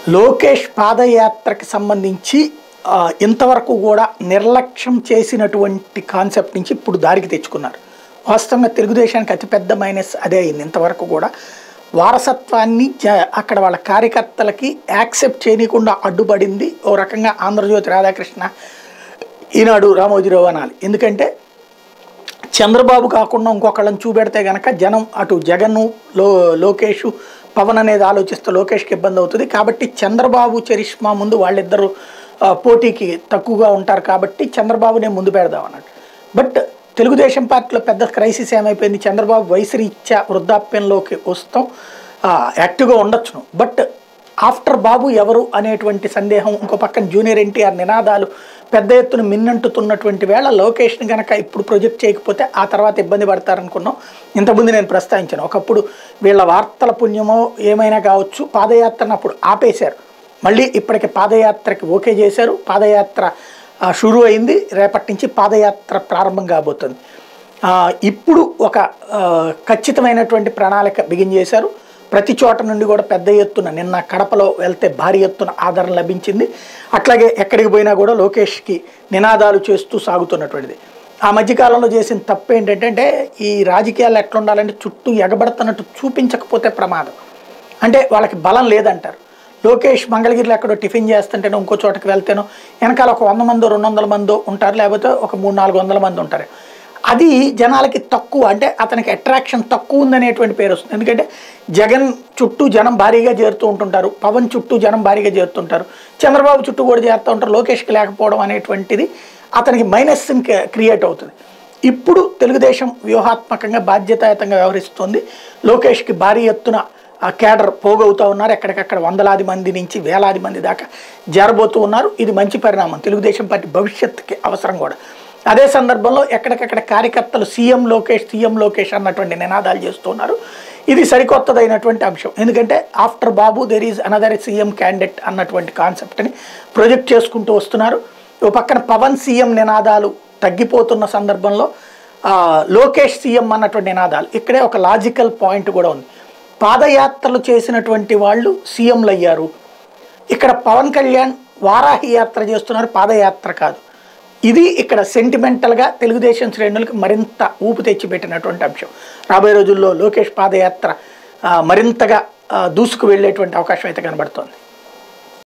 లోకేష్ పాదయాత్రకి సంబంధించి ఆ, ఇంతవరకు కూడా నిర్లక్ష్యం చేసినటువంటి కాన్సెప్ట్ నుంచి ఇప్పుడు దారికి తెచ్చుకున్నారు వాస్తవంగా తెలుగుదేశానికి అతిపెద్ద మైనస్ అదే అయింది ఇంతవరకు కూడా వారసత్వాన్ని జ అక్కడ వాళ్ళ కార్యకర్తలకి యాక్సెప్ట్ చేయకుండా అడ్డుపడింది ఓ రకంగా ఆంధ్రజ్యోతి రాధాకృష్ణ ఈనాడు రామోజీరావు అనాలి ఎందుకంటే చంద్రబాబు కాకుండా ఇంకొకళ్ళని చూపెడితే గనక జనం అటు జగన్ లో లోకేష్ పవన్ అనేది ఆలోచిస్తే లోకేష్కి ఇబ్బంది అవుతుంది కాబట్టి చంద్రబాబు చరిష్మా ముందు వాళ్ళిద్దరూ ఆ, పోటీకి తక్కువగా ఉంటారు కాబట్టి చంద్రబాబునే ముందు పెడదాం అన్నట్టు బట్ తెలుగుదేశం పార్టీలో పెద్ద క్రైసిస్ ఏమైపోయింది చంద్రబాబు వయసు రీత్యా వృద్ధాప్యంలోకి వస్తాం ఆ, యాక్టివ్గా ఉండొచ్చును బట్ ఆఫ్టర్ బాబు ఎవరు అనేటువంటి సందేహం ఇంకో పక్కన జూనియర్ ఎన్టీఆర్ నినాదాలు పెద్ద ఎత్తున మిన్నంటుతున్నటువంటి వేళ లోకేష్ని గనక ఇప్పుడు ప్రొజెక్ట్ చేయకపోతే ఆ తర్వాత ఇబ్బంది పడతారనుకున్నాం ఇంతకుముందు నేను ప్రస్తావించాను ఒకప్పుడు వీళ్ళ వార్తల పుణ్యమో ఏమైనా కావచ్చు పాదయాత్రను అప్పుడు ఆపేశారు మళ్ళీ ఇప్పటికి పాదయాత్రకి ఓకే చేశారు పాదయాత్ర ఆ, షురు అయింది రేపటి నుంచి పాదయాత్ర ప్రారంభం కాబోతుంది ఆ, ఇప్పుడు ఒక ఆ, ఖచ్చితమైనటువంటి ప్రణాళిక బిగిన్ చేశారు ప్రతి చోట నుండి కూడా పెద్ద ఎత్తున నిన్న కడపలో వెళ్తే భారీ ఎత్తున ఆదరణ లభించింది అట్లాగే ఎక్కడికి పోయినా కూడా లోకేష్కి నినాదాలు చేస్తూ సాగుతున్నటువంటిది ఆ మధ్యకాలంలో చేసిన తప్పు ఏంటంటే ఈ రాజకీయాలు ఎట్లా ఉండాలంటే చుట్టూ ఎగబడుతున్నట్టు చూపించకపోతే ప్రమాదం అంటే వాళ్ళకి బలం లేదంటారు లోకేష్ మంగళగిరిలో ఎక్కడో టిఫిన్ చేస్తుంటేనో ఇంకో చోటకి వెళ్తేనో వెనకాల ఒక వంద మందో రెండు వందల మందో ఉంటారు లేకపోతే ఒక మూడు నాలుగు వందల మంది ఉంటారు అది జనాలకి తక్కువ అంటే అతనికి అట్రాక్షన్ తక్కువ ఉందనేటువంటి పేరు వస్తుంది ఎందుకంటే జగన్ చుట్టూ జనం భారీగా చేరుతూ ఉంటుంటారు పవన్ చుట్టూ జనం భారీగా చేరుతుంటారు చంద్రబాబు చుట్టూ కూడా చేరుతూ ఉంటారు లోకేష్కి లేకపోవడం అనేటువంటిది అతనికి మైనస్ క్రియేట్ అవుతుంది ఇప్పుడు తెలుగుదేశం వ్యూహాత్మకంగా బాధ్యతాయుతంగా వ్యవహరిస్తుంది లోకేష్కి భారీ ఎత్తున ఆ కేడర్ పోగవుతూ ఉన్నారు ఎక్కడికక్కడ వందలాది మంది నుంచి వేలాది మంది దాకా జారబోతూ ఉన్నారు ఇది మంచి పరిణామం తెలుగుదేశం పార్టీ భవిష్యత్తుకి అవసరం కూడా అదే సందర్భంలో ఎక్కడికక్కడ కార్యకర్తలు సీఎం లోకేష్ సీఎం లోకేష్ అన్నటువంటి నినాదాలు చేస్తున్నారు ఇది సరికొత్తదైనటువంటి అంశం ఎందుకంటే after Babu there is another CM candidate అన్నటువంటి కాన్సెప్ట్ని ప్రొజెక్ట్ చేసుకుంటూ వస్తున్నారు ఓ పక్కన పవన్ సీఎం నినాదాలు తగ్గిపోతున్న సందర్భంలో ఆ, లోకేష్ సీఎం అన్నటువంటి నినాదాలు ఇక్కడే ఒక లాజికల్ పాయింట్ కూడా ఉంది పాదయాత్రలు చేసినటువంటి వాళ్ళు సీఎంలు అయ్యారు ఇక్కడ పవన్ కళ్యాణ్ వారాహి యాత్ర చేస్తున్నారు పాదయాత్ర కాదు ఇది ఇక్కడ సెంటిమెంటల్గా తెలుగుదేశం శ్రేణులకు మరింత ఊపు తెచ్చిపెట్టినటువంటి అంశం రాబోయే రోజుల్లో లోకేష్ పాదయాత్ర ఆ, మరింతగా ఆ, దూసుకు వెళ్ళేటువంటి అవకాశం అయితే కనబడుతోంది